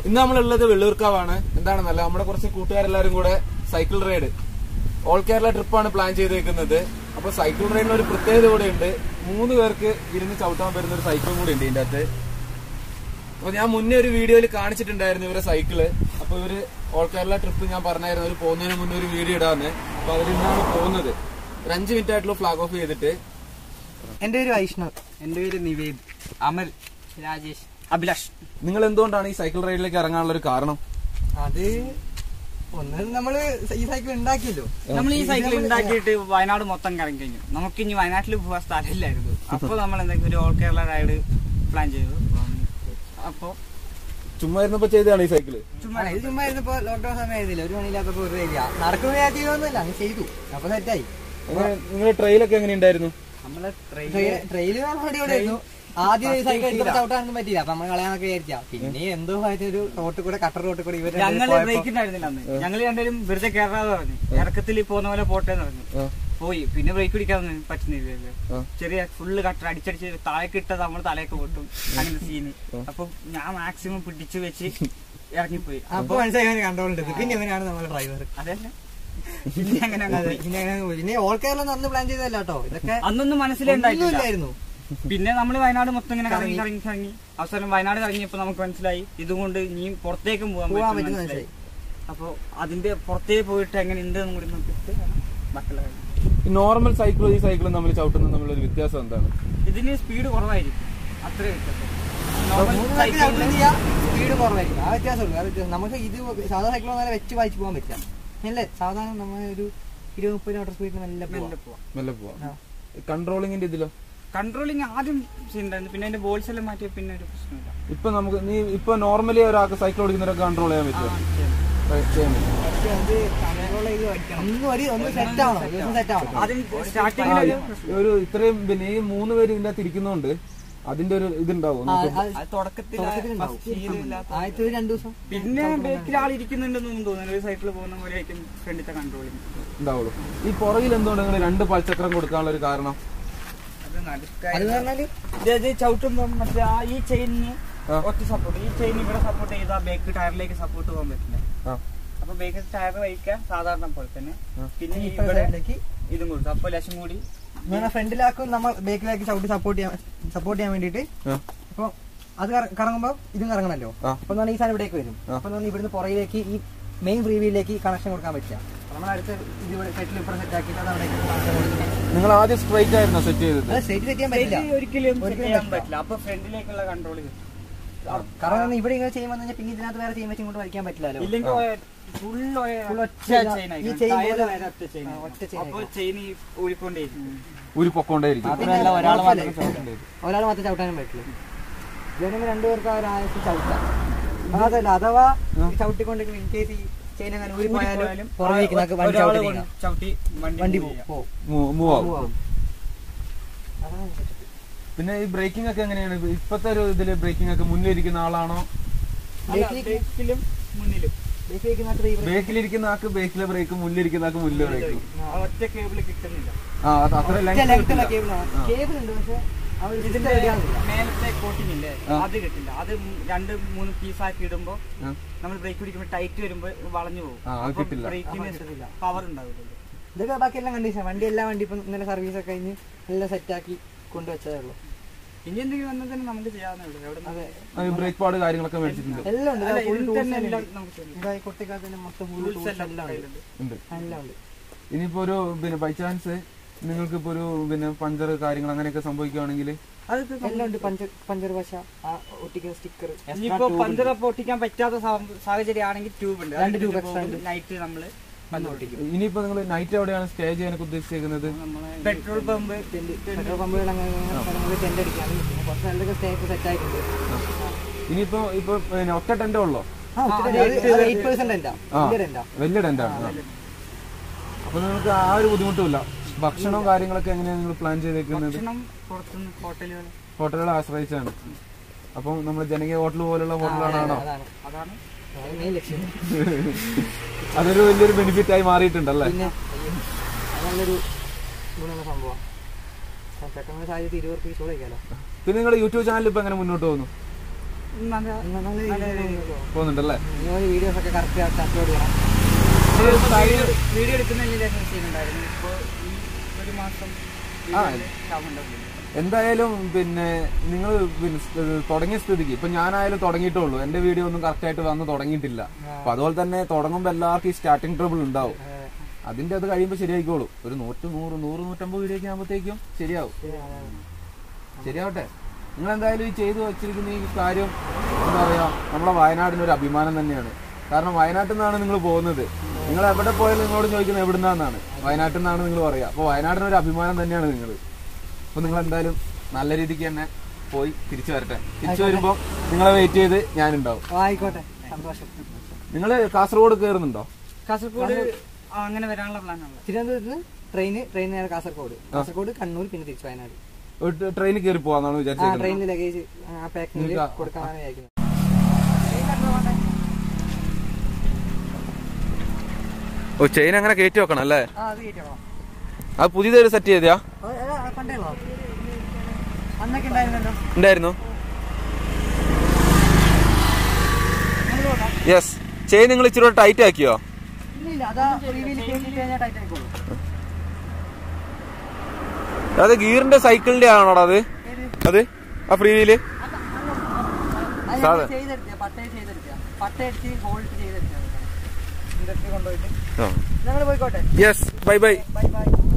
ഇന്ന് നമ്മളുള്ളത് വെള്ളൂർക്കാവാണ് എന്താണെന്നല്ല നമ്മുടെ കുറച്ച് കൂട്ടുകാരെല്ലാരും കൂടെ സൈക്കിൾ റൈഡ് ഓൾ കേരള ട്രിപ്പാണ് പ്ലാൻ ചെയ്തേക്കുന്നത് അപ്പൊ സൈക്കിൾ റൈഡിന് ഒരു പ്രത്യേകത കൂടെ ഉണ്ട് മൂന്ന് പേർക്ക് ഇരുന്ന് ചവിട്ടാൻ പറ്റുന്ന ഒരു സൈക്കിളും കൂടി ഉണ്ട് ഇതിന്റെ അകത്ത് അപ്പൊ ഞാൻ മുന്നേ ഒരു വീഡിയോയിൽ കാണിച്ചിട്ടുണ്ടായിരുന്നു ഇവരെ സൈക്കിള് അപ്പൊ ഇവര് ഓൾ കേരള ട്രിപ്പ് ഞാൻ പറഞ്ഞായിരുന്നു അവര് പോകുന്നതിന് മുന്നേ ഒരു വീഡിയോ ഇടാന്ന് അപ്പൊ അവരിന്നാണ് പോകുന്നത് ഒരു അഞ്ച് മിനിറ്റ് ആയിട്ടുള്ള ഫ്ലാഗ് ഓഫ് ചെയ്തിട്ട് എന്റെ പേര് വൈഷ്ണവ് എന്റെ പേര് നിവേദ് അമൽ രാജേഷ് അഭിലാഷ് നിങ്ങൾ എന്തുകൊണ്ടാണ് ഈ സൈക്കിൾ റൈഡിലേക്ക് ഇറങ്ങാനുള്ള ഒരു കാരണം അത് ഒന്ന് നമ്മള് ഈ സൈക്കിൾ ഉണ്ടാക്കിയല്ലോ നമ്മൾ ഈ സൈക്കിൾ ഉണ്ടാക്കിയിട്ട് വയനാട് മൊത്തം കറങ്ങി കഴിഞ്ഞു നമുക്ക് ഇനി വയനാട്ടിൽ പോകാൻ സ്ഥലമില്ലായിരുന്നു അപ്പൊ നമ്മൾ എന്തെങ്കിലും ഒരു ഓൾ കേരള റൈഡ് പ്ലാൻ ചെയ്തു അപ്പൊ ചുമ്മാ ഇരുന്നപ്പോ ചെയ്തതാണ് ഈ സൈക്കിള് ചുമ്മാ ഇത് ചുമ്മാ ഇരുന്നപ്പോ ലോക്ക്ഡൌൺ സമയമായിരുന്നില്ല ഒരു മണിയില്ലാത്തപ്പോ ഒരു ഇല്ല നടക്കുന്ന കാര്യമൊന്നുമില്ല അങ്ങ് ചെയ്തു അപ്പൊ സെറ്റായി നിങ്ങളുടെ ട്രെയിലൊക്കെ എങ്ങനെ ഉണ്ടായിരുന്നു നമ്മളെ ട്രെയില് ഓൾറെഡി ഇവിടെ ആയിരുന്നു ആദ്യം ഈ സൈക്കിൾ എടുത്തപ്പോ ചവിട്ടാനൊന്നും പറ്റിയില്ല അപ്പൊ നമ്മൾ കളയാനൊക്കെ വിചാരിച്ചാ പിന്നെ എന്തോ ആയിട്ട് ഒരു റോട്ടിൽ കൂടെ കട്ടർ റോട്ടിൽ കൂടെ ഇവര് ഞങ്ങള് ബ്രേക്ക് ഉണ്ടായിരുന്നില്ല അന്ന് ഞങ്ങൾ രണ്ടുപേരും വെറുതെ കയറാതെ പറഞ്ഞു ഇറക്കത്തിൽ പോകുന്ന പോലെ പോട്ടെ എന്ന് പറഞ്ഞു ആ. പോയി പിന്നെ ബ്രേക്ക് പിടിക്കാൻ പറ്റുന്നില്ലല്ലോ ആ. ചെറിയ ഫുള്ള് കട്ടർ അടിച്ചടിച്ച് താഴേക്ക് ഇട്ടത് നമ്മൾ തലയൊക്കെ പൊട്ടും അങ്ങനെ സീന് അപ്പൊ ഞാൻ മാക്സിമം പിടിച്ചു വെച്ച് ഇറങ്ങിപ്പോയി അപ്പൊ മനസ്സിലായി കൺട്രോൾ ഉണ്ട് പിന്നെ ഇവനാണ് നമ്മുടെ ഡ്രൈവർ അതല്ല പിന്നെ അങ്ങനെ അങ്ങ് അതെ പോയി. പിന്നെ അങ്ങനെ പോയി. പിന്നെ ഓൾ കേരളം അന്ന് പ്ലാൻ ചെയ്തല്ല കേട്ടോ ഇതൊക്കെ അന്നൊന്നും മനസ്സിലുണ്ടായിട്ടില്ല ഒന്നുമില്ലായിരുന്നു പിന്നെ നമ്മൾ വയനാട് മൊത്തം ഇങ്ങനെ കറങ്ങി കറങ്ങി കറങ്ങി അവസാനം വയനാട് കറങ്ങിയപ്പോ നമുക്ക് മനസ്സിലായി ഇതുകൊണ്ട് ഇനി പുറത്തേക്കും പോകാൻ പോകാൻ പറ്റും പറ്റുന്ന മനസ്സിലായി അപ്പൊ അതിന്റെ പുറത്തേക്ക് പോയിട്ട് എങ്ങനെ ഉണ്ട് എന്നും കൂടി നോക്കിയിട്ട് ബാക്കിയുള്ള കാര്യം. ഈ നോർമൽ സൈക്കിളും ഈ സൈക്കിളും തമ്മിൽ ചവിട്ടുന്ന തമ്മിലുള്ള ഒരു വ്യത്യാസം എന്താണ് ഇതിന് സ്പീഡ് കുറവായിരിക്കും അത്രേ വ്യത്യാസം നോർമൽ മൂന്ന് സൈക്കിളിന് സ്പീഡ് കുറവായിരിക്കും ആ വ്യത്യാസമുള്ളൂ ആ വ്യത്യാസം നമുക്ക് ഇത് സാധാ സൈക്കിൾ നേരെ വെച്ച് വായിച്ചു പോകാൻ പറ്റില്ല അല്ലേ സാധാരണ നമ്മൾ ഒരു ഇരുപത് മുപ്പത് കിലോമീറ്റർ സ്പീഡിൽ നല്ല മെല്ലെ പോവാം മെല്ലെ പോവാം ആ. കൺട്രോളിങ്ങിന്റെ ഇതിലോ കൺട്രോളിങ് ആദ്യം ചെയ്യുന്നുണ്ടായിരുന്നു പിന്നെ അതിന്റെ ബോൾസ് എല്ലാം മാറ്റിയ പിന്നെ ഒരു പ്രശ്നമില്ല ഇപ്പൊ നമുക്ക് നീ ഇപ്പൊ നോർമലി ഒരാൾക്ക് സൈക്കിൾ ഓടിക്കുന്നവരൊക്കെ കൺട്രോൾ ചെയ്യാൻ പറ്റുമോ ചെയ്യാൻ പറ്റും പക്ഷേ അത് കൺട്രോൾ ചെയ്ത് പഠിക്കണം ഒന്ന് ഒരു ഒന്ന് സെറ്റ് ആവണം ദിവസം സെറ്റ് ആവണം ആദ്യം സ്റ്റാർട്ടിങ്ങിൽ ഒരു ഒരു ഇത്രയും പിന്നെ ഈ മൂന്ന് പേര് ഇതിന്റെ അകത്ത് ഇരിക്കുന്നോണ്ട് അതിന്റെ ഒരു ഇതുണ്ടാവും ആ, നമുക്ക് അത് അത് തുടക്കത്തിൽ തുടക്കത്തിലുണ്ടാവും. first ശീലമില്ലാത്ത ആദ്യത്തെ ഒരു രണ്ടു ദിവസം പിന്നെ ബേക്കിൽ ആൾ ഇരിക്കുന്നുണ്ടെന്നൊന്നും തോന്നുന്നു ഒരു സൈക്കിൾ പോകുന്ന പോലെ ആയിരിക്കും ഫ്രണ്ടിത്തെ കൺട്രോളിങ് ഉണ്ടാവുള്ളൂ ഈ പുറകിൽ എന്തുകൊണ്ട് നിങ്ങൾ രണ്ട് പൽചക്രം കൊടുക്കാനുള്ള ഒരു കാരണം അത് അത് പറഞ്ഞാല് ഇത് ചവിട്ടുമ്പോ മറ്റേ ആ ഈ ചെയിനിന് ആ. ഒറ്റ സപ്പോർട്ട് ഈ ചെയിൻ ഇവിടെ സപ്പോർട്ട് ചെയ്താൽ ബേക്ക് ടയറിലേക്ക് സപ്പോർട്ട് പോകാൻ പറ്റില്ല ആ അപ്പൊ ബേക്ക് ടയർ വഹിക്കാൻ സാധാരണ പോലെ തന്നെ ആ. പിന്നെ ഈ ഇപ്പുറത്തെ ഇവിടെ സൈഡിലേക്ക് ഇതും കൊടുത്തു അപ്പൊ ലക്ഷം കൂടി ഇങ്ങനെ ഫ്രണ്ടിലാക്കും നമ്മൾ ബേക്കിലേക്ക് ചവിട്ടി സപ്പോർട്ട് ചെയ്യാൻ സപ്പോർട്ട് ചെയ്യാൻ വേണ്ടിയിട്ട് ആ. അപ്പൊ അത് കറ- കറങ്ങുമ്പോ ഇതും കറങ്ങണല്ലോ ആ. അപ്പൊ എന്താണ് ഈ സാധനം ഇവിടേക്ക് വരും ആ. അപ്പൊ എന്താണ് ഇവിടുന്ന് പുറകിലേക്ക് ഈ മെയിൻ ഫ്രീ വീലിലേക്ക് കണക്ഷൻ കൊടുക്കാൻ പറ്റില്ല നമ്മൾ അടുത്ത ഇത് ഇവിടെ സെറ്റിൽ ഇപ്പുറം സെറ്റ് ആക്കിയിട്ട് അത് അവിടെ കണക്ഷൻ കൊടുക്കുന്നത് നിങ്ങൾ ആദ്യം സ്ട്രൈറ്റ് ആയിരുന്നു സെറ്റ് ചെയ്തത് അത് സെറ്റ് സെറ്റ് ചെയ്യാൻ പറ്റില്ല ഇത് ഒരിക്കലും set ഒരിക്കലും ചെയ്യാൻ പറ്റില്ല. പറ്റില്ല അപ്പൊ ഫ്രണ്ടിലേക്കുള്ള കൺട്രോൾ കാരണം എന്താ ഇവിടെ ഇങ്ങനെ ചെയ്യുമ്പോൾ പിന്നെ ഇതിനകത്ത് വേറെ ചെയിൻ വെച്ച് ഇങ്ങോട്ട് വലിക്കാൻ പറ്റില്ലല്ലോ ഇല്ലെങ്കിൽ ഫുൾ Full ഒറ്റ ചെയിൻ ഈ chain പോലെ ഒറ്റ ചെയിൻ ആ, ഒറ്റ chain അപ്പൊ ചെയിൻ ഊരിക്കൊണ്ടേയിരിക്കും ഒരു പൊക്കോണ്ടായിരിക്കും മാത്രമല്ല ഒരാൾ ഒരാൾ മാത്രം ചവിട്ടാനും പറ്റില്ല ഇതിന് രണ്ടുപേർക്ക് ആ ഒരു ആയത്തിൽ ചവിട്ടാം അതല്ല അഥവാ ഈ ചവിട്ടിക്കൊണ്ടിരിക്കുന്ന ഇൻ കേസ് ഈ ചെയിൻ അങ്ങനെ ഊരിപ്പോയാലും പുറമേക്ക് നമുക്ക് വണ്ടി ഒരാള് ചവിട്ടി കൊണ്ട് ചവിട്ടി വണ്ടി വണ്ടി move ചെയ്യാം. പോകും മൂവ് ആവും പോവും പിന്നെ ഈ ബ്രേക്കിംഗ് ഒക്കെ എങ്ങനെയാണ് ഇപ്പത്തെ ഒരു ഇതില് ബ്രേക്കിംഗ് ഒക്കെ മുന്നിലിരിക്കുന്ന ആളാണോ അല്ല, ബേക്കിലും മുന്നിലും ബേക്കിലിരിക്കുന്ന ആൾക്ക് ബേക്കിലെ ബ്രേക്ക് മുന്നിലിരിക്കുന്ന ആൾക്ക് മുന്നിലെ ബ്രേക്കും ആ ഒറ്റ കേബിൾ കിട്ടുന്നില്ല ആ അത് അത്ര ലെങ്ത് കേബിൾ ഉണ്ട് പക്ഷെ അവർ ഇതിന്റെ ഇതിന്റെ റെഡിയാകുന്നില്ല മേലത്തെ കോട്ടിംഗ് ഇല്ലേ ആ. അത് കിട്ടില്ല അത് മൂ- രണ്ട് മൂന്ന് പീസാക്കി ഇടുമ്പോ ആ. നമ്മൾ ബ്രേക്ക് പിടിക്കുമ്പോൾ ടൈറ്റ് വരുമ്പോ വളഞ്ഞു പോകും ആ, അത് കിട്ടില്ല. ആ, ബ്രേക്കിന് കിട്ടുന്നില്ല. പവർ ഉണ്ടാവില്ല ഇതൊക്കെ ബാക്കിയെല്ലാം കണ്ടീഷൻ വണ്ടി എല്ലാം വണ്ടി ഇപ്പം ഇന്നലെ സർവീസ് ഒക്കെ കഴിഞ്ഞ് എല്ലാം സെറ്റാക്കി കൊണ്ടുവച്ചതേ ഉള്ളൂ ഇനി എന്തെങ്കിലും വന്നാൽ തന്നെ നമുക്ക് ചെയ്യാവുന്നേ ഉള്ളൂ എവിടെ അതെ ബ്രേക്ക് പാഡ് കാര്യങ്ങളൊക്കെ മേടിച്ചിട്ടുണ്ട് എല്ലാം ഉണ്ട് അല്ല, ഫുൾ ഇതിൽ ടൂൾസ് തന്നെ എല്ലാം എല്ലാം ഉണ്ട്. നമുക്ക് ചെയ്യാം. ഇതായി കൊട്ടിക്കാത്ത തന്നെ മൊത്തം ഫുൾ Tools ടൂൾസ് എല്ലാം എല്ലാം ഉണ്ട് കയ്യിലുണ്ട്. ഉണ്ട് എല്ലാം ഉണ്ട് ഇനിയിപ്പോ ഒരു പിന്നെ ബൈ ചാൻസ് നിങ്ങൾക്ക് ഇപ്പൊ ഒരു പിന്നെ പഞ്ചർ കാര്യങ്ങൾ അങ്ങനെയൊക്കെ സംഭവിക്കുകയാണെങ്കിൽ അതൊക്കെ എല്ലാം ഉണ്ട് പഞ്ചർ പഞ്ചർ വശ ആ ഒട്ടിക്കുന്ന സ്റ്റിക്കർ ഇനിയിപ്പോ പഞ്ചറ പൊട്ടിക്കാൻ പറ്റാത്ത സാ- സാഹചര്യം ആണെങ്കിൽ ട്യൂബ് ഉണ്ട് രണ്ട് tube extra ഉണ്ട്. നൈറ്റ് നമ്മള് പൊട്ടിക്കും ഇനിയിപ്പോ നിങ്ങൾ നൈറ്റ് എവിടെയാണ് സ്റ്റേ ചെയ്യാനൊക്കെ ഉദ്ദേശിച്ചേക്കുന്നത് പെട്രോൾ പമ്പ് പെട്രോൾ പമ്പുകൾ അങ്ങനെ സ്ഥലങ്ങളിൽ ടെന്റ് അടിക്കാനും പിന്നെ കുറച്ച് സ്ഥലത്തൊക്കെ സ്റ്റേ ഒക്കെ സെറ്റ് ആയിട്ടുണ്ട് ഇനിയിപ്പോ ഇപ്പൊ പിന്നെ ഒറ്റ ടെന്റേ ഉള്ളോ ആ എയ്റ്റ് പെർസെന്റ് ടെന്റാ ആ വലിയ ടെന്റാ വലിയ ടെന്റാണ് അപ്പൊ നിങ്ങൾക്ക് ആ ഒരു ബുദ്ധിമുട്ടുമില്ല ഭക്ഷണവും കാര്യങ്ങളൊക്കെ എങ്ങനെയാണ് നിങ്ങൾ പ്ലാൻ ചെയ്തേക്കുന്നത് ഭക്ഷണം പുറത്തുനിന്ന് ഹോട്ടലുകൾ ഹോട്ടലുകളെ ആശ്രയിച്ചാണ് അപ്പം നമ്മൾ ജനകീയ ഹോട്ടൽ പോലുള്ള ഹോട്ടലുകളാണോ അതാണ് അതാണ് അതാണ് മെയിൻ ലക്ഷ്യം അതൊരു വലിയൊരു ബെനിഫിറ്റ് ആയി മാറിയിട്ടുണ്ടല്ലേ പിന്നെ അത് നല്ലൊരു ഗുണമുള്ള സംഭവമാണ് പെട്ടെന്ന് സാഹചര്യത്തിൽ ഇരുപത് പീസ് കഴിക്കാലോ പിന്നെ നിങ്ങളുടെ യൂട്യൂബ് ചാനൽ ഇപ്പൊ എങ്ങനെ മുന്നോട്ട് പോകുന്നു നല്ല നല്ല രീതിയിൽ പോകുന്നുണ്ടല്ലേ വീഡിയോസ് ഒക്കെ കറക്റ്റ് അപ്ലോഡ് ചെയ്യണം വീഡിയോ എടുക്കുന്നതിന് ലൈസൻസ് ചെയ്യുന്നുണ്ടായിരുന്നു ഇപ്പോൾ ഈ ഒരു മാസം ആ. ലാഭമുണ്ടാവില്ല എന്തായാലും പിന്നെ നിങ്ങൾ തുടങ്ങിയ സ്ഥിതിക്ക് ഇപ്പൊ ഞാനായാലും തുടങ്ങിയിട്ടേ ഉള്ളൂ എന്റെ വീഡിയോ ഒന്നും കറക്റ്റ് ആയിട്ട് വന്ന് തുടങ്ങിയിട്ടില്ല അപ്പൊ അതുപോലെ തന്നെ തുടങ്ങുമ്പോൾ എല്ലാവർക്കും ഈ സ്റ്റാർട്ടിങ് ട്രബിൾ ഉണ്ടാവും അതിന്റെ അത് കഴിയുമ്പോൾ ശരിയായിക്കോളൂ ഒരു നൂറ്റ് നൂറ് നൂറ് നൂറ്റമ്പത് വീഡിയോ ഒക്കെ ആകുമ്പോഴത്തേക്കും ശരിയാവും ശരിയാവട്ടെ നിങ്ങൾ എന്തായാലും ഈ ചെയ്തു വെച്ചിരിക്കുന്ന ഈ കാര്യം എന്താ പറയാ നമ്മളെ വയനാടിന് ഒരു അഭിമാനം തന്നെയാണ് കാരണം വയനാട്ടിൽ നിന്നാണ് നിങ്ങൾ പോകുന്നത് നിങ്ങൾ എവിടെ പോയാലും നിങ്ങളോട് ചോദിക്കുന്നത് എവിടുന്നാന്നാണ് വയനാട്ടിൽ നിന്നാണ് നിങ്ങൾ പറയാ അപ്പൊ വയനാടിന് ഒരു അഭിമാനം തന്നെയാണ് നിങ്ങൾ അപ്പൊ നിങ്ങൾ എന്തായാലും നല്ല രീതിക്ക് തന്നെ പോയി തിരിച്ചു വരട്ടെ തിരിച്ചു വരുമ്പോൾ നിങ്ങളെ വെയിറ്റ് ചെയ്ത് ഞാനുണ്ടാവും ഓ, ആയിക്കോട്ടെ സന്തോഷം നിങ്ങൾ കാസർഗോഡ് കയറുന്നുണ്ടോ കാസർഗോഡ് ആ, അങ്ങനെ വരാനുള്ള പ്ലാനാണ് തിരുവനന്തപുരത്ത് ട്രെയിന് ട്രെയിൻ നേരെ കാസർഗോഡ് കാസർഗോഡ് കണ്ണൂർ പിന്നെ തിരിച്ചു വയനാട് ഒരു ട്രെയിനിൽ കയറി പോവാന്നാണ് ആ വിചാരിച്ചത് ട്രെയിനിൽ ലഗേജ് ആ പാക്കിങ്ങിൽ നിങ്ങൾക്ക് കൊടുക്കാനാണ് വിചാരിക്കുന്നത് ഓ ചെയിൻ അങ്ങനെ കയറ്റി വെക്കണം അല്ലേ ആ അത് കയറ്റണോ അത് പുതിയതൊരു സെറ്റ് ചെയ്തയാ പണ്ടേളോ അന്നൊക്കെ ഉണ്ടായിരുന്നല്ലോ ഉണ്ടായിരുന്നു യെസ് ചെയിൻ നിങ്ങൾ ഇച്ചിരി ടൈറ്റ് ആക്കിയോ ഇല്ല ഇല്ല അതാ റിവീൽ കയറ്റി കഴിഞ്ഞാൽ ടൈറ്റ് ആയിക്കോളൂ അത് ഗീറിന്റെ സൈക്കിളിന്റെ ആണോടാ അത് അത് ആ ഫ്രീ വീല് അത് സാധാ. ചെയ്തെടുക്കുക പട്ടയ ചെയ്തെടുക്കുക പട്ടയടിച്ച് ഹോൾഡ് ചെയ്തെടുക്കുക ഇതൊക്കെ കൊണ്ടുപോയിട്ട് ഞങ്ങൾ പോയിക്കോട്ടെ yes bye bye bye by